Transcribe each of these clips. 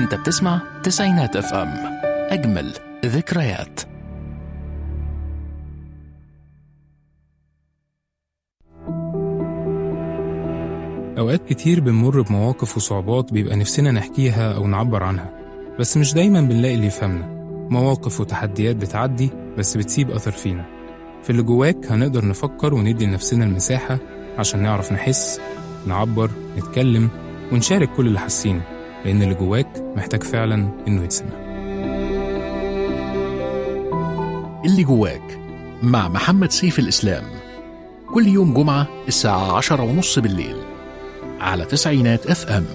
انت بتسمع تسعينات اف ام اجمل ذكريات أوقات كتير بنمر بمواقف وصعوبات بيبقى نفسنا نحكيها أو نعبر عنها بس مش دايما بنلاقي اللي يفهمنا مواقف وتحديات بتعدي بس بتسيب أثر فينا في اللي جواك هنقدر نفكر وندي لنفسنا المساحة عشان نعرف نحس نعبر نتكلم ونشارك كل اللي حاسينه لأن اللي جواك محتاج فعلا إنه يتسمع اللي جواك مع محمد سيف الإسلام كل يوم جمعة الساعة عشرة ونص بالليل على تسعينات اف ام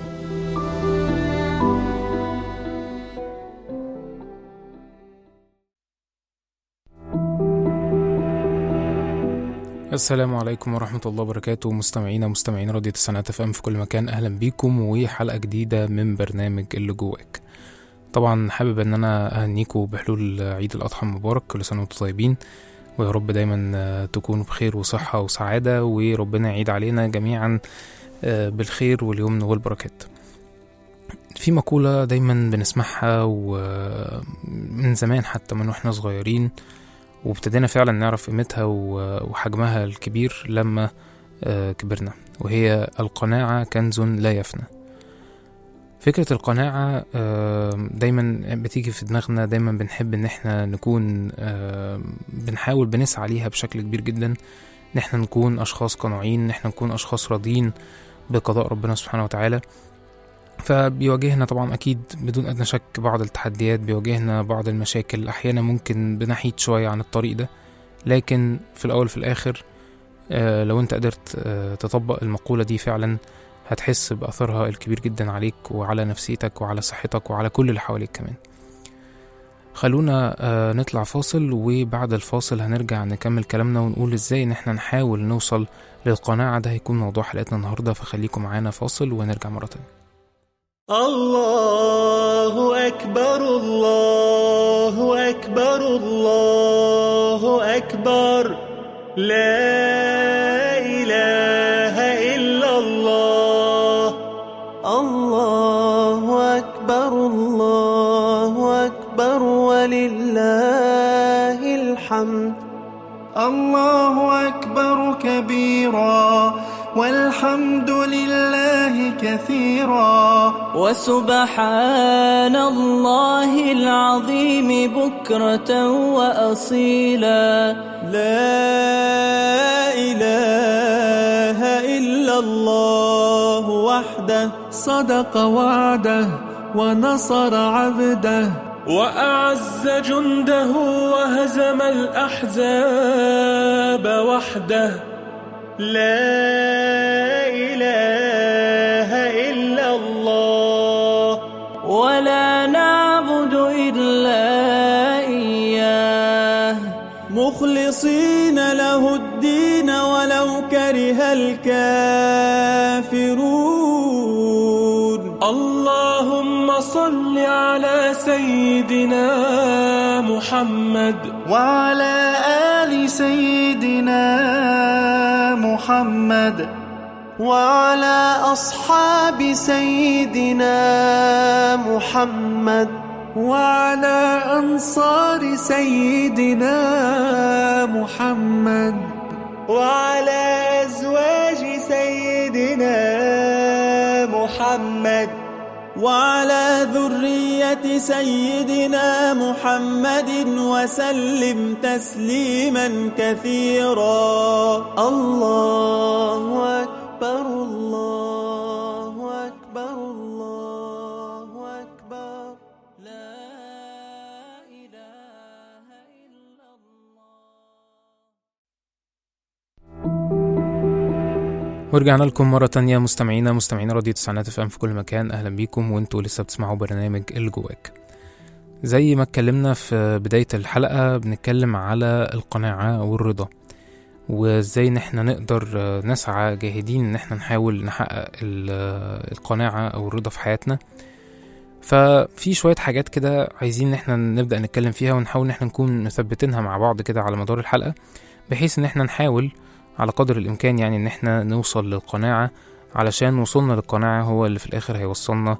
السلام عليكم ورحمة الله وبركاته مستمعينا مستمعين راديو تسعينات اف ام في كل مكان أهلا بيكم وحلقة جديدة من برنامج اللي جواك طبعا حابب ان انا اهنيكم بحلول عيد الاضحى المبارك كل سنة وانتم طيبين ويا رب دايما تكونوا بخير وصحة وسعادة وربنا يعيد علينا جميعا بالخير واليمن والبركات في مقولة دايما بنسمعها ومن زمان حتى من واحنا صغيرين وابتدينا فعلا نعرف قيمتها وحجمها الكبير لما كبرنا وهي القناعة كنز لا يفنى فكرة القناعة دايما بتيجي في دماغنا دايما بنحب ان احنا نكون بنحاول بنسعى ليها بشكل كبير جدا ان احنا نكون اشخاص قانعين ان احنا نكون اشخاص راضيين بقضاء ربنا سبحانه وتعالى فبيواجهنا طبعا اكيد بدون ادنى شك بعض التحديات بيواجهنا بعض المشاكل احيانا ممكن بنحيد شوية عن الطريق ده لكن في الاول في الاخر لو انت قدرت تطبق المقولة دي فعلا هتحس بأثرها الكبير جدا عليك وعلى نفسيتك وعلى صحتك وعلى كل اللي حواليك كمان خلونا نطلع فاصل وبعد الفاصل هنرجع نكمل كلامنا ونقول ازاي ان احنا نحاول نوصل للقناعة ده هيكون موضوع حلقتنا النهاردة فخليكم معانا فاصل ونرجع مرة تانية الله أكبر الله أكبر الله أكبر لا إله إلا الله الله أكبر الله أكبر ولله الحمد الله أكبر كبيرا والحمد لله كثيرا وسبحان الله العظيم بكرة وأصيلا لا إله إلا الله وحده صدق وعده ونصر عبده وأعز جنده وهزم الأحزاب وحده لا إله إلا الله ولا نعبد إلا إياه مخلصين له الدين ولو كره الكافرون اللهم صل على سيدنا محمد وعلى آل سيدنا محمد وعلى أصحاب سيدنا محمد وعلى أنصار سيدنا محمد وعلى أزواج سيدنا محمد وعلى ذرية سيدنا محمد وسلم تسليما كثيرا الله أكبر الله أكبر الله أكبر لا إله إلا ورجعنا لكم مرة تانية مستمعينا مستمعين راديو تسعينات اف ام في كل مكان اهلا بيكم وانتوا لسه بتسمعوا برنامج اللي جواك زي ما اتكلمنا في بداية الحلقة بنتكلم على القناعة والرضا وازاي ان احنا نقدر نسعى جاهدين ان احنا نحاول نحقق القناعة او الرضا في حياتنا ففي شوية حاجات كده عايزين ان احنا نبدأ نتكلم فيها ونحاول ان احنا نكون مثبتينها مع بعض كده على مدار الحلقة بحيث ان احنا نحاول على قدر الامكان يعني ان احنا نوصل للقناعة علشان وصولنا للقناعة هو اللي في الآخر هيوصلنا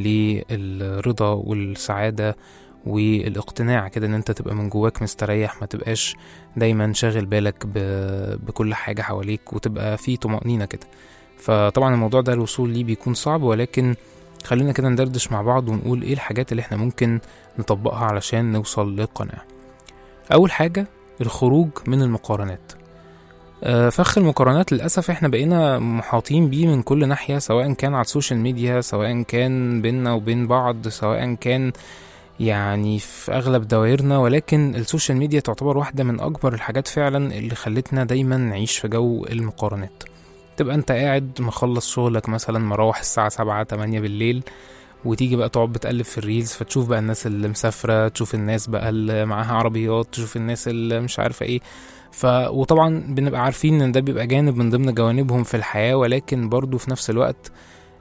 للرضا والسعادة والاقتناع كده ان انت تبقى من جواك مستريح ما تبقاش دايما شاغل بالك ب... بكل حاجة حواليك وتبقى في طمأنينة كده فطبعا الموضوع ده الوصول ليه بيكون صعب ولكن خلينا كده ندردش مع بعض ونقول ايه الحاجات اللي احنا ممكن نطبقها علشان نوصل للقناعة اول حاجة الخروج من المقارنات آه، فخ المقارنات للأسف احنا بقينا محاطين بيه من كل ناحية سواء كان على السوشيال ميديا سواء كان بينا وبين بعض سواء كان يعني في أغلب دوائرنا ولكن السوشيال ميديا تعتبر واحدة من أكبر الحاجات فعلا اللي خلتنا دايما نعيش في جو المقارنات تبقى انت قاعد مخلص شغلك مثلا مروح الساعة سبعة تمانية بالليل وتيجي بقى تقعد بتقلب في الريلز فتشوف بقى الناس اللي مسافرة تشوف الناس بقى اللي معاها عربيات تشوف الناس اللي مش عارفة ايه ف وطبعا بنبقى عارفين ان ده بيبقى جانب من ضمن جوانبهم في الحياة ولكن برضو في نفس الوقت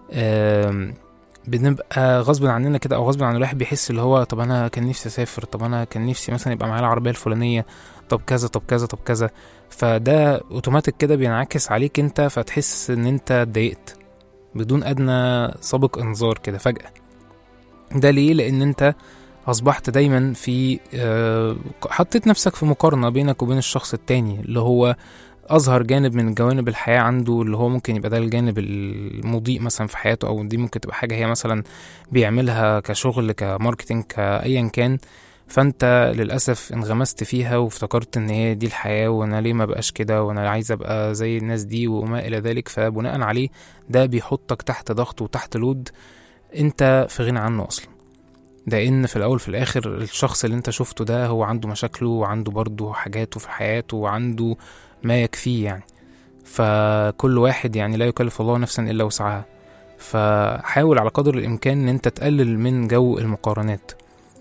آم، بنبقى غصب عننا كده او غصب عن الواحد بيحس اللي هو طب انا كان نفسي اسافر طب انا كان نفسي مثلا يبقى معايا العربية الفلانية طب كذا طب كذا طب كذا فده اوتوماتيك كده بينعكس عليك انت فتحس ان انت اتضايقت بدون ادنى سابق انذار كده فجأة ده ليه لان انت اصبحت دايما في آه، حطيت نفسك في مقارنة بينك وبين الشخص التاني اللي هو اظهر جانب من جوانب الحياة عنده اللي هو ممكن يبقى ده الجانب المضيء مثلا في حياته او دي ممكن تبقى حاجة هي مثلا بيعملها كشغل كماركتينج كايا كان فانت للاسف انغمست فيها وافتكرت ان هي دي الحياه وانا ليه ما بقاش كده وانا عايز ابقى زي الناس دي وما الى ذلك فبناء عليه ده بيحطك تحت ضغط وتحت لود انت في غنى عنه اصلا لان في الاول في الاخر الشخص اللي انت شفته ده هو عنده مشاكله وعنده برضه حاجاته في حياته وعنده ما يكفيه يعني فكل واحد يعني لا يكلف الله نفسا الا وسعها فحاول على قدر الامكان ان انت تقلل من جو المقارنات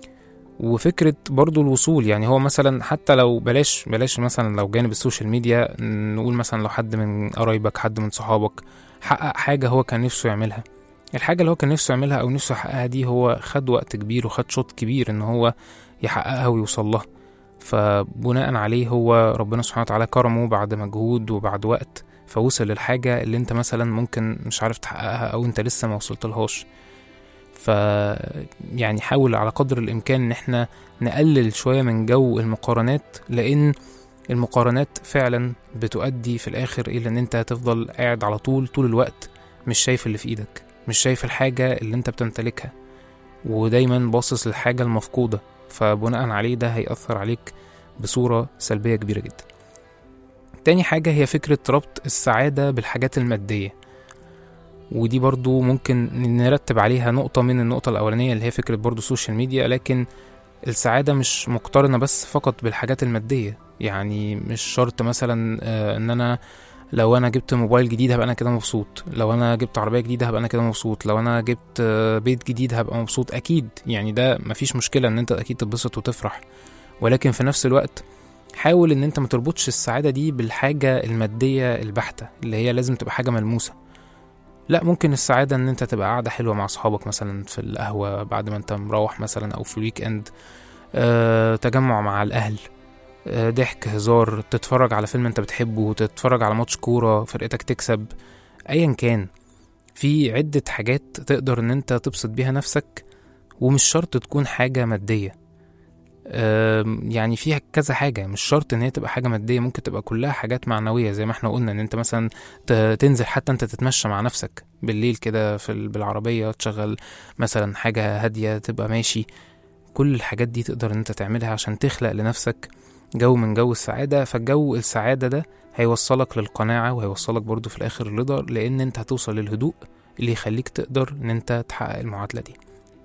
وفكرة برضو الوصول يعني هو مثلا حتى لو بلاش بلاش مثلا لو جانب السوشيال ميديا نقول مثلا لو حد من قرايبك حد من صحابك حقق حاجة هو كان نفسه يعملها الحاجة اللي هو كان نفسه يعملها أو نفسه يحققها دي هو خد وقت كبير وخد شوط كبير إن هو يحققها ويوصل لها فبناء عليه هو ربنا سبحانه وتعالى كرمه بعد مجهود وبعد وقت فوصل للحاجة اللي انت مثلا ممكن مش عارف تحققها أو انت لسه ما وصلتلهاش ف يعني حاول على قدر الامكان ان احنا نقلل شويه من جو المقارنات لان المقارنات فعلا بتؤدي في الاخر الى ان انت هتفضل قاعد على طول طول الوقت مش شايف اللي في ايدك مش شايف الحاجه اللي انت بتمتلكها ودايما باصص للحاجه المفقوده فبناء عليه ده هيأثر عليك بصوره سلبيه كبيره جدا تاني حاجه هي فكره ربط السعاده بالحاجات الماديه ودي برضو ممكن نرتب عليها نقطة من النقطة الأولانية اللي هي فكرة برضو السوشيال ميديا لكن السعادة مش مقترنة بس فقط بالحاجات المادية يعني مش شرط مثلا آه، ان انا لو انا جبت موبايل جديد هبقى انا كده مبسوط لو انا جبت عربية جديدة هبقى انا كده مبسوط لو انا جبت آه، بيت جديد هبقى مبسوط اكيد يعني ده مفيش مشكلة ان انت اكيد تتبسط وتفرح ولكن في نفس الوقت حاول ان انت ما تربطش السعادة دي بالحاجة المادية البحتة اللي هي لازم تبقى حاجة ملموسة لا ممكن السعادة ان انت تبقى قاعدة حلوة مع صحابك مثلا في القهوة بعد ما انت مروح مثلا او في الويك اند أه تجمع مع الاهل أه ضحك هزار تتفرج على فيلم انت بتحبه تتفرج على ماتش كورة فرقتك تكسب ايا كان في عدة حاجات تقدر ان انت تبسط بيها نفسك ومش شرط تكون حاجة مادية آم، يعني فيها كذا حاجة مش شرط ان هي تبقى حاجة مادية ممكن تبقى كلها حاجات معنوية زي ما احنا قلنا ان انت مثلا ت- تنزل حتى انت تتمشى مع نفسك بالليل كده في ال- بالعربية تشغل مثلا حاجة هادية تبقى ماشي كل الحاجات دي تقدر ان انت تعملها عشان تخلق لنفسك جو من جو السعادة فالجو السعادة ده هيوصلك للقناعة وهيوصلك برضو في الآخر الرضا لأن انت هتوصل للهدوء اللي يخليك تقدر ان انت تحقق المعادلة دي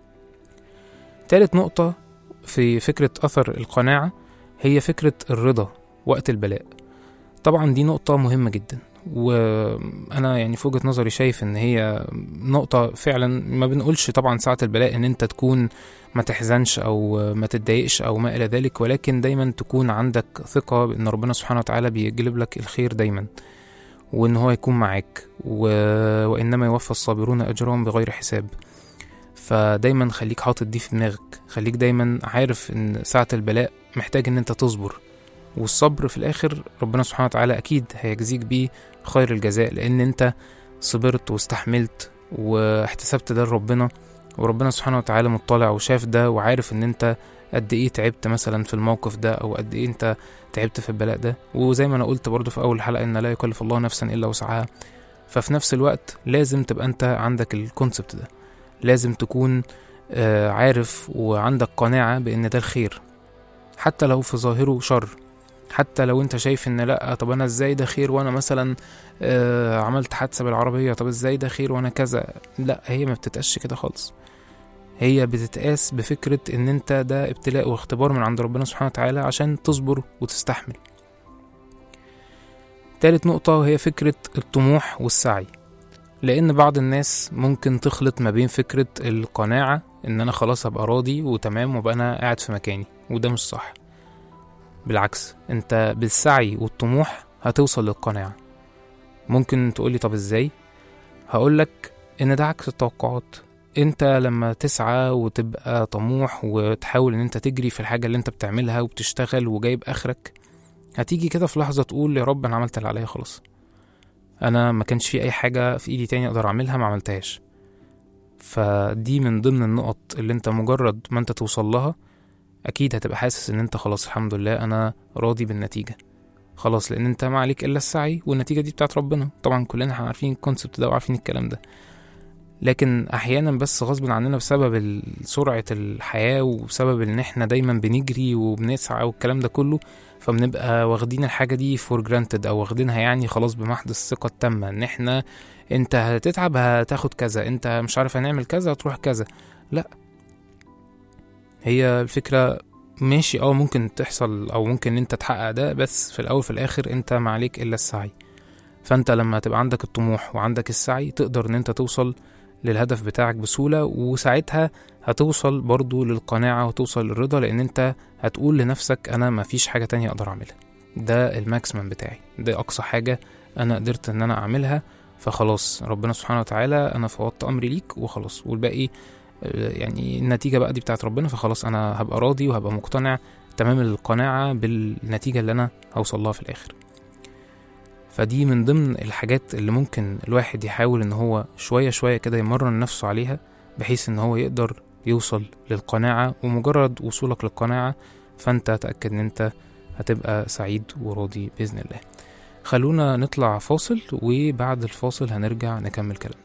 تالت نقطة في فكرة أثر القناعة هي فكرة الرضا وقت البلاء طبعا دي نقطة مهمة جدا وأنا يعني في وجهة نظري شايف إن هي نقطة فعلا ما بنقولش طبعا ساعة البلاء إن أنت تكون ما تحزنش أو ما تتضايقش أو ما إلى ذلك ولكن دايما تكون عندك ثقة بإن ربنا سبحانه وتعالى بيجلب لك الخير دايما وإن هو يكون معاك و... وإنما يوفى الصابرون أجرهم بغير حساب فدايما خليك حاطط دي في دماغك خليك دايما عارف ان ساعة البلاء محتاج ان انت تصبر والصبر في الاخر ربنا سبحانه وتعالى اكيد هيجزيك بيه خير الجزاء لان انت صبرت واستحملت واحتسبت ده لربنا وربنا سبحانه وتعالى مطلع وشاف ده وعارف ان انت قد ايه تعبت مثلا في الموقف ده او قد ايه انت تعبت في البلاء ده وزي ما انا قلت برضو في اول حلقه ان لا يكلف الله نفسا الا وسعها ففي نفس الوقت لازم تبقى انت عندك الكونسبت ده لازم تكون آه، عارف وعندك قناعه بان ده الخير حتى لو في ظاهره شر حتى لو انت شايف ان لا طب انا ازاي ده خير وانا مثلا آه عملت حادثه بالعربيه طب ازاي ده خير وانا كذا لا هي ما بتتقاش كده خالص هي بتتقاس بفكره ان انت ده ابتلاء واختبار من عند ربنا سبحانه وتعالى عشان تصبر وتستحمل تالت نقطة وهي فكرة الطموح والسعي لأن بعض الناس ممكن تخلط ما بين فكرة القناعة إن أنا خلاص هبقى راضي وتمام وبقى أنا قاعد في مكاني وده مش صح بالعكس أنت بالسعي والطموح هتوصل للقناعة ممكن تقولي طب إزاي هقولك إن ده عكس التوقعات انت لما تسعى وتبقى طموح وتحاول ان انت تجري في الحاجة اللي انت بتعملها وبتشتغل وجايب اخرك هتيجي كده في لحظة تقول يا رب انا عملت اللي عليا خلاص انا ما كانش في اي حاجة في ايدي تاني اقدر اعملها ما عملتهاش فدي من ضمن النقط اللي انت مجرد ما انت توصل لها اكيد هتبقى حاسس ان انت خلاص الحمد لله انا راضي بالنتيجة خلاص لان انت ما عليك الا السعي والنتيجة دي بتاعت ربنا طبعا كلنا عارفين الكونسبت ده وعارفين الكلام ده لكن احيانا بس غصب عننا بسبب ال- سرعه الحياه وبسبب ان احنا دايما بنجري وبنسعى والكلام ده كله فبنبقى واخدين الحاجه دي فور جرانتد او واخدينها يعني خلاص بمحض الثقه التامه ان احنا انت هتتعب هتاخد كذا انت مش عارف هنعمل كذا هتروح كذا لا هي الفكره ماشي اه ممكن تحصل او ممكن انت تحقق ده بس في الاول في الاخر انت ما عليك الا السعي فانت لما تبقى عندك الطموح وعندك السعي تقدر ان انت توصل للهدف بتاعك بسهولة وساعتها هتوصل برضو للقناعة وتوصل للرضا لأن أنت هتقول لنفسك أنا مفيش حاجة تانية أقدر أعملها ده الماكسيمم بتاعي ده أقصى حاجة أنا قدرت إن أنا أعملها فخلاص ربنا سبحانه وتعالى أنا فوضت أمري ليك وخلاص والباقي آه، يعني النتيجة بقى دي بتاعت ربنا فخلاص أنا هبقى راضي وهبقى مقتنع تمام القناعة بالنتيجة اللي أنا هوصل لها في الآخر فدي من ضمن الحاجات اللي ممكن الواحد يحاول ان هو شوية شوية كده يمرن نفسه عليها بحيث ان هو يقدر يوصل للقناعة ومجرد وصولك للقناعة فانت تأكد ان انت هتبقى سعيد وراضي بإذن الله خلونا نطلع فاصل وبعد الفاصل هنرجع نكمل كلام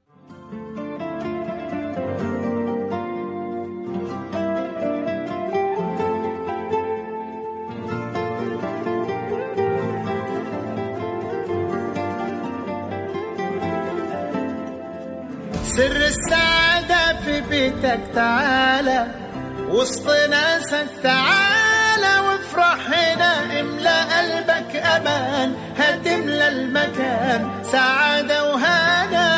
سر السعادة في بيتك تعالى وسط ناسك تعالى وافرح هنا املى قلبك امان هتملى المكان سعادة وهنا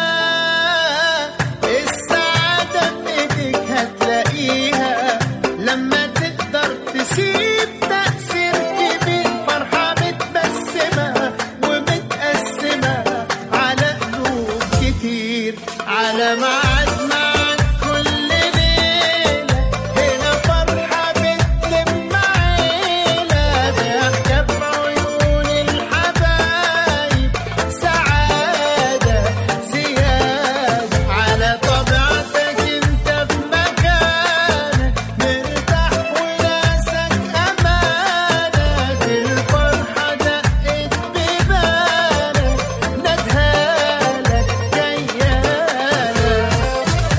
السعادة بإيديك هتلاقيها لما تقدر تسيب تأثير كبير فرحة متبسمة ومتقسمة على قلوب كتير على ميعاد معاك كل ليلة هنا فرحة بتلم عيلة ضحكة في عيون الحبايب سعادة زيادة على طبيعتك انت في مكانك مرتاح وناسك أمانك الفرحة دقت ببانك ندهالك جيالك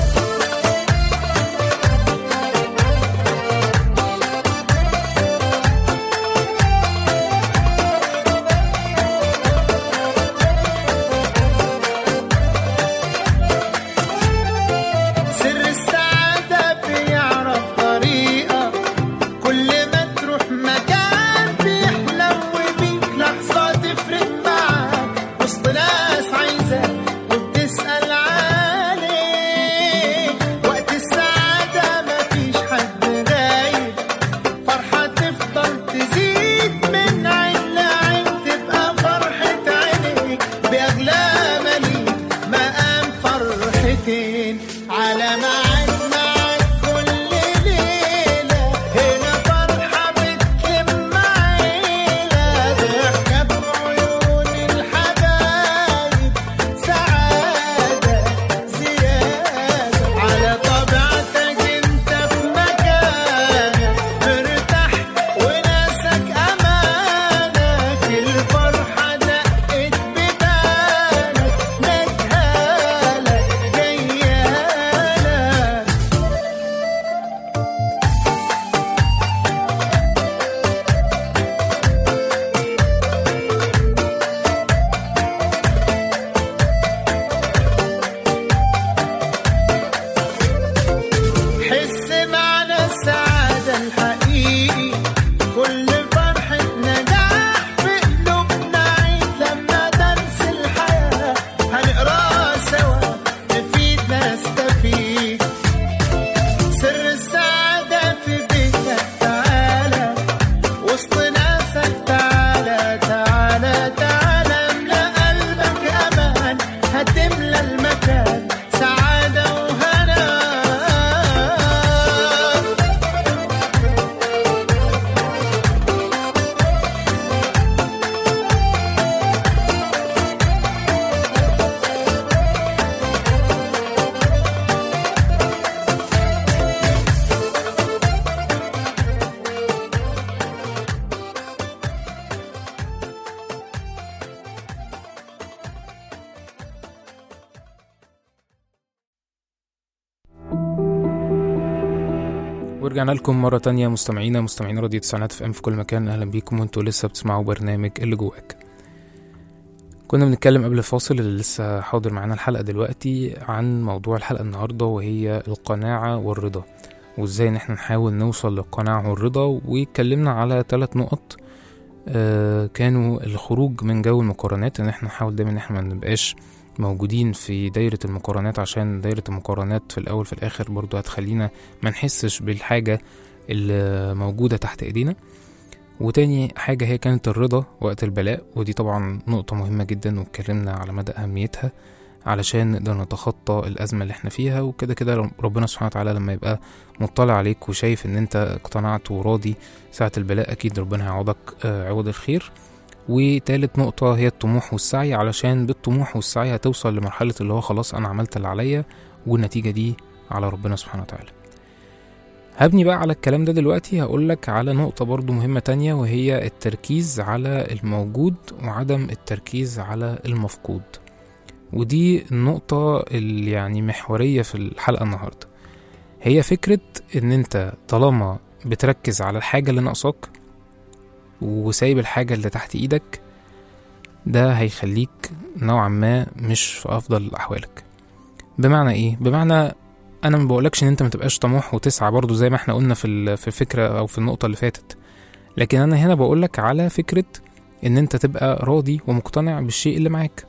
ورجعنا لكم مرة تانية مستمعينا مستمعين راديو تسعينات في ام في كل مكان اهلا بيكم وانتوا لسه بتسمعوا برنامج اللي جواك كنا بنتكلم قبل الفاصل اللي لسه حاضر معانا الحلقة دلوقتي عن موضوع الحلقة النهاردة وهي القناعة والرضا وازاي ان احنا نحاول نوصل للقناعة والرضا واتكلمنا على ثلاث نقط آه كانوا الخروج من جو المقارنات ان احنا نحاول دايما ان احنا ما نبقاش موجودين في دايرة المقارنات عشان دايرة المقارنات في الأول في الآخر برضو هتخلينا ما نحسش بالحاجة اللي موجودة تحت إيدينا وتاني حاجة هي كانت الرضا وقت البلاء ودي طبعا نقطة مهمة جدا واتكلمنا على مدى أهميتها علشان نقدر نتخطى الأزمة اللي احنا فيها وكده كده ربنا سبحانه وتعالى لما يبقى مطلع عليك وشايف ان انت اقتنعت وراضي ساعة البلاء أكيد ربنا هيعوضك آه، عوض الخير وتالت نقطة هي الطموح والسعي علشان بالطموح والسعي هتوصل لمرحلة اللي هو خلاص أنا عملت اللي عليا والنتيجة دي على ربنا سبحانه وتعالى هبني بقى على الكلام ده دلوقتي هقولك على نقطة برضو مهمة تانية وهي التركيز على الموجود وعدم التركيز على المفقود ودي النقطة اللي يعني محورية في الحلقة النهاردة هي فكرة ان انت طالما بتركز على الحاجة اللي ناقصاك وسايب الحاجة اللي تحت ايدك ده هيخليك نوعا ما مش في افضل احوالك بمعنى ايه بمعنى انا ما بقولكش ان انت ما تبقاش طموح وتسعى برضو زي ما احنا قلنا في ال- في الفكره او في النقطه اللي فاتت لكن انا هنا بقولك على فكره ان انت تبقى راضي ومقتنع بالشيء اللي معاك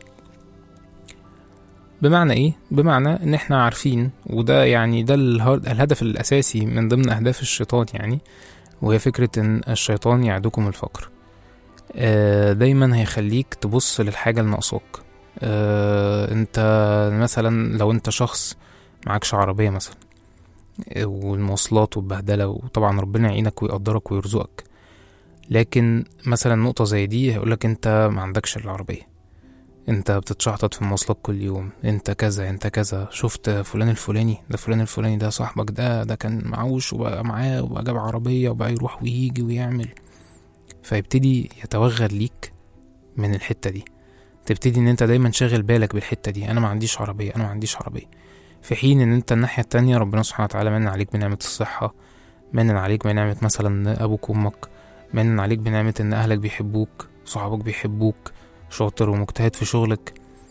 بمعنى ايه بمعنى ان احنا عارفين وده يعني ده الهر- الهدف الاساسي من ضمن اهداف الشيطان يعني وهي فكره ان الشيطان يعدكم الفقر آه، دايما هيخليك تبص للحاجه اللي ناقصاك آه، انت مثلا لو انت شخص معكش عربيه مثلا والمواصلات والبهدله وطبعا ربنا يعينك ويقدرك ويرزقك لكن مثلا نقطه زي دي هيقولك انت ما عندكش العربيه انت بتتشحطط في المواصلات كل يوم انت كذا انت كذا شفت فلان الفلاني ده فلان الفلاني ده صاحبك ده ده كان معوش وبقى معاه وبقى جاب عربيه وبقى يروح ويجي ويعمل فيبتدي يتوغل ليك من الحته دي تبتدي ان انت دايما شاغل بالك بالحته دي انا ما عنديش عربيه انا ما عنديش عربيه في حين ان انت الناحيه التانية ربنا سبحانه وتعالى من عليك بنعمه الصحه من عليك بنعمه مثلا ابوك وامك من عليك بنعمه ان اهلك بيحبوك صحابك بيحبوك شاطر ومجتهد في شغلك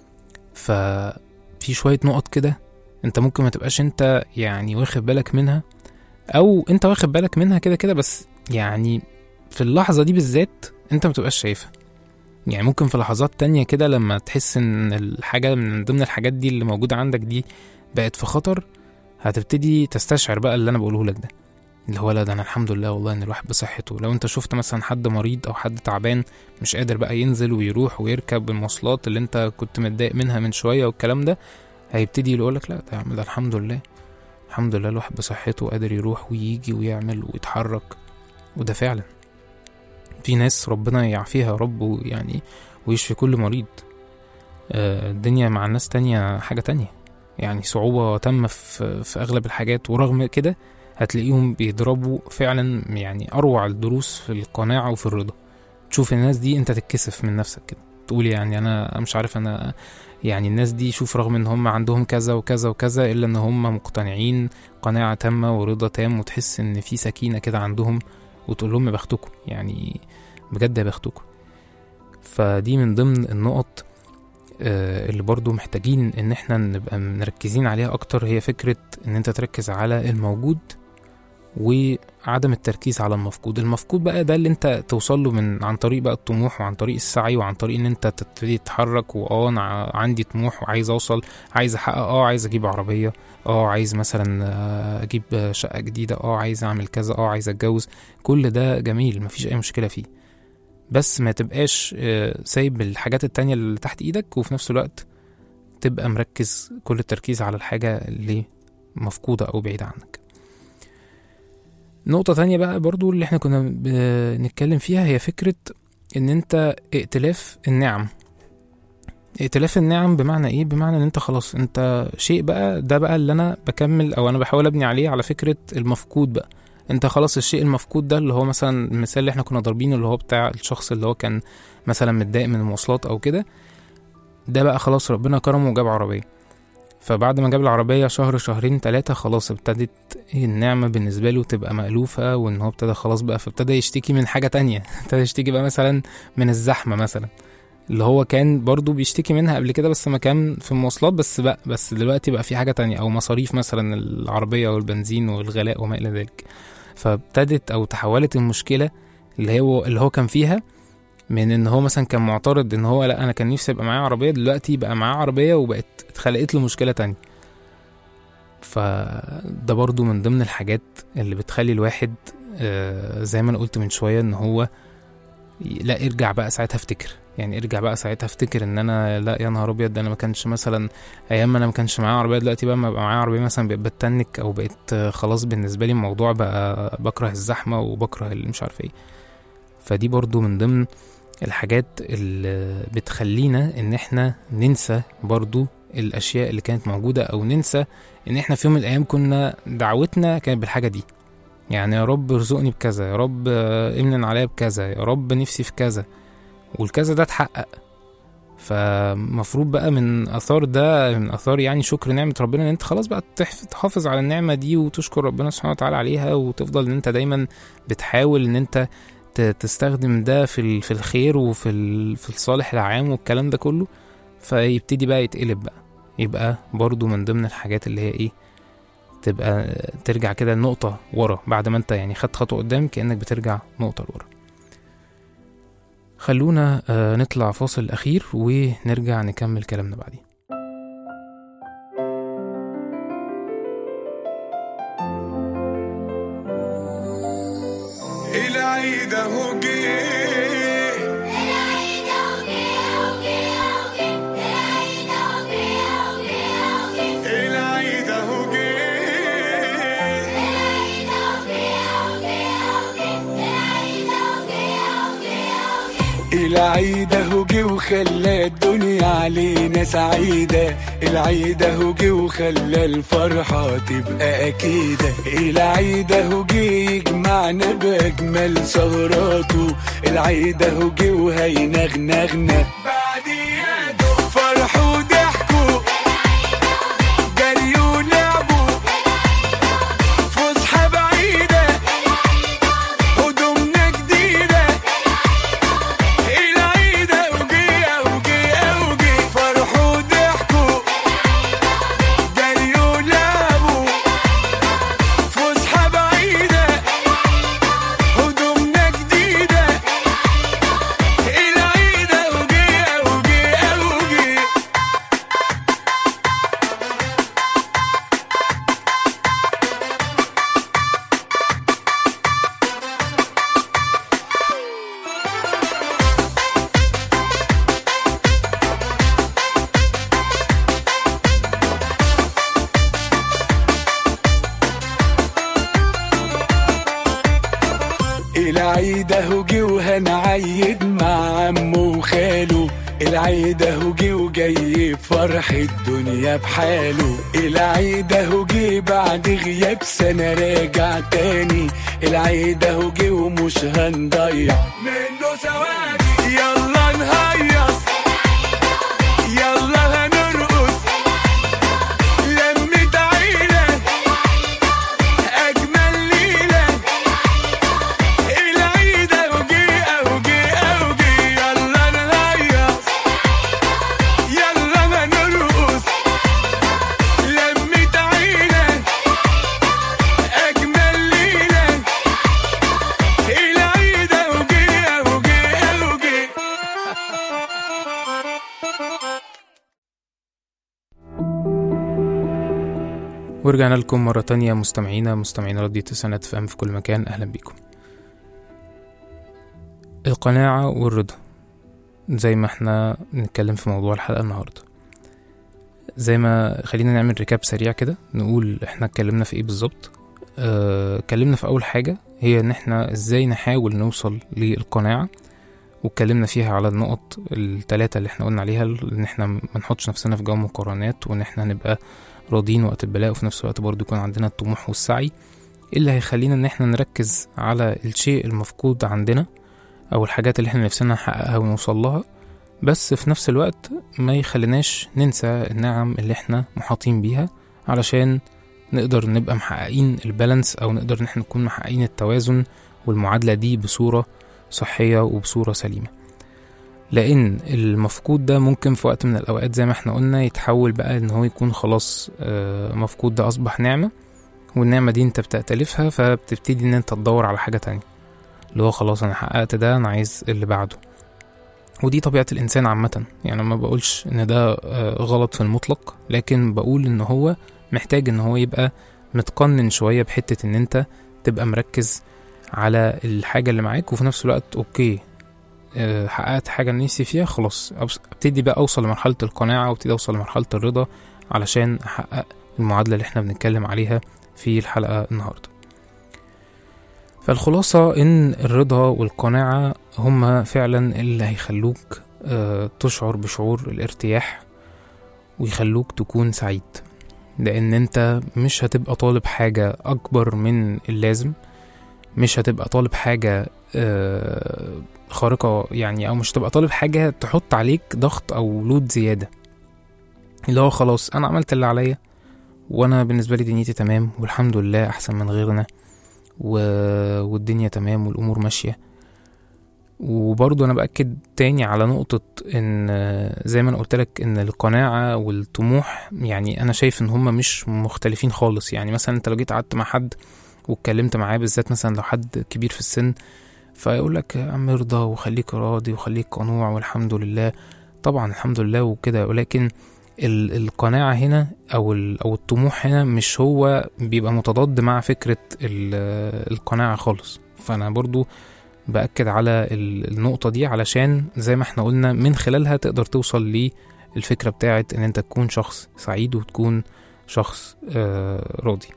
ففي شويه نقط كده انت ممكن ما تبقاش انت يعني واخد بالك منها او انت واخد بالك منها كده كده بس يعني في اللحظه دي بالذات انت ما تبقاش شايفها يعني ممكن في لحظات تانية كده لما تحس ان الحاجة من ضمن الحاجات دي اللي موجودة عندك دي بقت في خطر هتبتدي تستشعر بقى اللي انا بقوله لك ده اللي هو لا ده انا الحمد لله والله ان الواحد بصحته لو انت شفت مثلا حد مريض او حد تعبان مش قادر بقى ينزل ويروح ويركب المواصلات اللي انت كنت متضايق منها من شوية والكلام ده هيبتدي يقول لك لا ده يا عم ده الحمد لله الحمد لله الواحد بصحته قادر يروح ويجي ويعمل ويتحرك وده فعلا في ناس ربنا يعافيها يا رب ويعني ويشفي كل مريض آه، الدنيا مع الناس تانية حاجة تانية يعني صعوبة تامة في, في أغلب الحاجات ورغم كده هتلاقيهم بيضربوا فعلا يعني أروع الدروس في القناعة وفي الرضا تشوف الناس دي أنت تتكسف من نفسك كده تقول يعني أنا مش عارف أنا يعني الناس دي شوف رغم ان هم عندهم كذا وكذا وكذا الا ان هم مقتنعين قناعة تامة ورضا تام وتحس ان في سكينة كده عندهم وتقول لهم يا بختكم يعني بجد يا بختكم فدي من ضمن النقط آه، اللي برضو محتاجين ان احنا نبقى مركزين عليها اكتر هي فكرة ان انت تركز على الموجود وعدم التركيز على المفقود المفقود بقى ده اللي انت توصل له من عن طريق بقى الطموح وعن طريق السعي وعن طريق ان انت تبتدي تتحرك واه انا عندي طموح وعايز اوصل عايز احقق اه عايز اجيب عربية اه عايز مثلا آه، اجيب شقة جديدة اه عايز اعمل كذا اه عايز اتجوز كل ده جميل مفيش اي مشكلة فيه بس ما تبقاش آه، سايب الحاجات التانية اللي تحت ايدك وفي نفس الوقت تبقى مركز كل التركيز على الحاجة اللي مفقودة او بعيدة عنك نقطة تانية بقى برضو اللي احنا كنا بنتكلم فيها هي فكرة ان انت ائتلاف النعم ائتلاف النعم بمعنى ايه بمعنى ان انت خلاص انت شيء بقى ده بقى اللي انا بكمل او انا بحاول ابني عليه على فكرة المفقود بقى انت خلاص الشيء المفقود ده اللي هو مثلا المثال اللي احنا كنا ضاربينه اللي هو بتاع الشخص اللي هو كان مثلا متضايق من المواصلات او كده ده بقى خلاص ربنا كرمه وجاب عربية فبعد ما جاب العربية شهر شهرين تلاتة خلاص ابتدت النعمة بالنسبة له تبقى مألوفة وإن هو ابتدى خلاص بقى فابتدى يشتكي من حاجة تانية ابتدى يشتكي بقى مثلا من الزحمة مثلا اللي هو كان برضو بيشتكي منها قبل كده بس ما كان في المواصلات بس بقى بس دلوقتي بقى في حاجة تانية أو مصاريف مثلا العربية والبنزين والغلاء وما إلى ذلك فابتدت أو تحولت المشكلة اللي هو اللي هو كان فيها من ان هو مثلا كان معترض ان هو لا انا كان نفسي يبقى معايا عربيه دلوقتي بقى معاه عربيه وبقت اتخلقت له مشكله تانية فده برضو من ضمن الحاجات اللي بتخلي الواحد آه، زي ما انا قلت من شويه ان هو ي- لا ارجع بقى ساعتها افتكر يعني ارجع بقى ساعتها افتكر ان انا لا يا نهار ابيض ده انا ما كانش مثلا ايام ما انا ما كانش معايا عربيه دلوقتي بقى ما بقى معايا عربيه مثلا بقيت بتنك او بقيت آه، خلاص بالنسبه لي الموضوع بقى بكره الزحمه وبكره اللي مش عارف ايه فدي برضو من ضمن الحاجات اللي بتخلينا ان احنا ننسى برضو الاشياء اللي كانت موجودة او ننسى ان احنا في يوم من الايام كنا دعوتنا كانت بالحاجة دي يعني يا رب ارزقني بكذا يا رب آه، امنن عليا بكذا يا رب نفسي في كذا والكذا ده اتحقق فمفروض بقى من اثار ده من اثار يعني شكر نعمة ربنا ان انت خلاص بقى تحف- تحافظ على النعمة دي وتشكر ربنا سبحانه وتعالى عليها وتفضل ان انت دايما بتحاول ان انت ت- تستخدم ده في ال- في الخير وفي ال- في الصالح العام والكلام ده كله فيبتدي بقى يتقلب بقى يبقى برضو من ضمن الحاجات اللي هي ايه تبقى ترجع كده النقطة ورا بعد ما انت يعني خدت خطوة قدام كأنك بترجع نقطة لورا خلونا آه، نطلع فاصل أخير ونرجع نكمل كلامنا بعدين العيد اهو جه العيد اهو جه العيد اهو جه وخلى الدنيا علينا سعيدة العيد اهو جه وخلى الفرحة تبقى أكيدة العيد اهو جه يجمعنا بأجمل سهراته العيد اهو جه وهينغنغنا بعد يده فرحوا وضحكوا جريوا ولعبوا فسحة بعيدة هدومنا جديدة العيد اوجي اوجي اوجي فرحوا وضحكوا جريوا ولعبوا فسحة بعيدة هدومنا جديدة العيد اوجي اوجي اوجي العيد اهو جه وهنعيد مع عمه وخاله العيد اهو جه وجاي بفرح الدنيا بحاله العيد اهو جه بعد غياب سنة راجع تاني العيد اهو جه ومش هنضيع منه ثواني يلا نهيص يلا هنرقص لمة عيلة أجمل ليلة العيد اوجي اوجي اوجي يلا نهيص يلا هنرقص لمة عيلة أجمل ليلة العيد اوجي اوجي اوجي ورجعنا لكم مرة تانية مستمعينا مستمعين راديو تسعينات في أم في كل مكان أهلا بيكم القناعة والرضا زي ما احنا بنتكلم في موضوع الحلقة النهاردة زي ما خلينا نعمل ريكاب سريع كده نقول احنا اتكلمنا في ايه بالظبط اه، اتكلمنا في أول حاجة هي ان احنا ازاي نحاول نوصل للقناعة واتكلمنا فيها على النقط التلاتة اللي احنا قلنا عليها ان احنا ما نحطش نفسنا في جو مقارنات وان احنا نبقى راضيين وقت البلاء وفي نفس الوقت برضو يكون عندنا الطموح والسعي اللي هيخلينا ان احنا نركز على الشيء المفقود عندنا او الحاجات اللي احنا نفسنا نحققها ونوصل لها بس في نفس الوقت ما يخليناش ننسى النعم اللي احنا محاطين بيها علشان نقدر نبقى محققين البالانس او نقدر ان احنا نكون محققين التوازن والمعادلة دي بصورة صحية وبصورة سليمة لان المفقود ده ممكن في وقت من الاوقات زي ما احنا قلنا يتحول بقى ان هو يكون خلاص آه، مفقود ده اصبح نعمة والنعمة دي انت بتأتلفها فبتبتدي ان انت تدور على حاجة تانية اللي هو خلاص انا حققت ده انا عايز اللي بعده ودي طبيعة الإنسان عامة يعني ما بقولش إن ده آه، غلط في المطلق لكن بقول إن هو محتاج إن هو يبقى متقنن شوية بحتة إن أنت تبقى مركز على الحاجة اللي معاك وفي نفس الوقت أوكي آه، حققت حاجة أنا نفسي فيها خلاص أبس- أبتدي بقى أوصل لمرحلة القناعة وأبتدي أوصل لمرحلة الرضا علشان أحقق المعادلة اللي احنا بنتكلم عليها في الحلقة النهاردة فالخلاصة إن الرضا والقناعة هما فعلا اللي هيخلوك آه، تشعر بشعور الارتياح ويخلوك تكون سعيد لأن أنت مش هتبقى طالب حاجة أكبر من اللازم مش هتبقى طالب حاجة آه، خارقة يعني أو مش هتبقى طالب حاجة تحط عليك ضغط أو لود زيادة اللي هو خلاص أنا عملت اللي عليا وأنا بالنسبة لي دنيتي تمام والحمد لله أحسن من غيرنا و... والدنيا تمام والأمور ماشية وبرضه أنا بأكد تاني على نقطة إن آه، زي ما أنا قلتلك إن القناعة والطموح يعني أنا شايف إن هما مش مختلفين خالص يعني مثلا أنت لو جيت قعدت مع حد واتكلمت معاه بالذات مثلا لو حد كبير في السن فيقول لك يا عم ارضى وخليك راضي وخليك قنوع والحمد لله طبعا الحمد لله وكده ولكن ال- القناعة هنا أو ال- أو الطموح هنا مش هو بيبقى متضاد مع فكرة ال- القناعة خالص فأنا برضو بأكد على ال- النقطة دي علشان زي ما احنا قلنا من خلالها تقدر توصل للفكرة بتاعت إن أنت تكون شخص سعيد وتكون شخص آه، راضي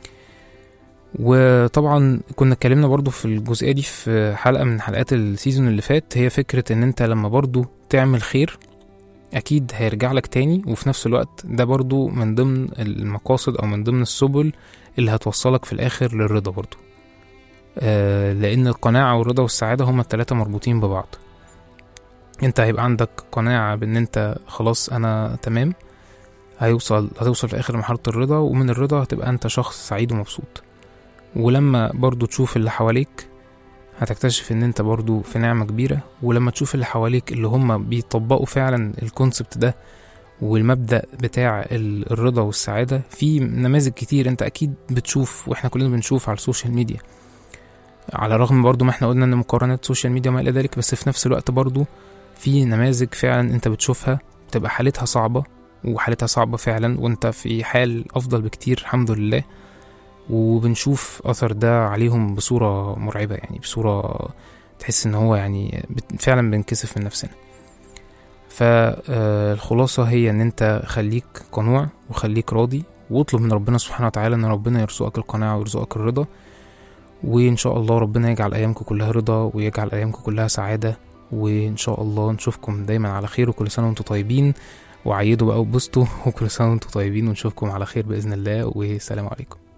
وطبعا كنا اتكلمنا برضو في الجزئية دي في حلقة من حلقات السيزون اللي فات هي فكرة ان انت لما برضو تعمل خير اكيد هيرجع لك تاني وفي نفس الوقت ده برضو من ضمن المقاصد او من ضمن السبل اللي هتوصلك في الاخر للرضا برضو آه لان القناعة والرضا والسعادة هما التلاتة مربوطين ببعض انت هيبقى عندك قناعة بان انت خلاص انا تمام هيوصل هتوصل في الاخر لمرحلة الرضا ومن الرضا هتبقى انت شخص سعيد ومبسوط ولما برضو تشوف اللي حواليك هتكتشف ان انت برضو في نعمة كبيرة ولما تشوف اللي حواليك اللي هم بيطبقوا فعلا الكونسبت ده والمبدأ بتاع ال- الرضا والسعادة في نماذج كتير انت اكيد بتشوف واحنا كلنا بنشوف على السوشيال ميديا على الرغم برضو ما احنا قلنا ان مقارنات السوشيال ميديا وما الى ذلك بس في نفس الوقت برضو في نماذج فعلا انت بتشوفها بتبقى حالتها صعبة وحالتها صعبة فعلا وانت في حال افضل بكتير الحمد لله وبنشوف اثر ده عليهم بصورة مرعبة يعني بصورة تحس ان هو يعني بت- فعلا بنكسف من نفسنا فالخلاصة هي ان انت خليك قنوع وخليك راضي واطلب من ربنا سبحانه وتعالى ان ربنا يرزقك القناعة ويرزقك الرضا وان شاء الله ربنا يجعل ايامكم كلها رضا ويجعل ايامكم كلها سعادة وان شاء الله نشوفكم دايما على خير وكل سنة وانتم طيبين وعيدوا بقى وبسطوا وكل سنة وانتم طيبين ونشوفكم على خير بإذن الله والسلام عليكم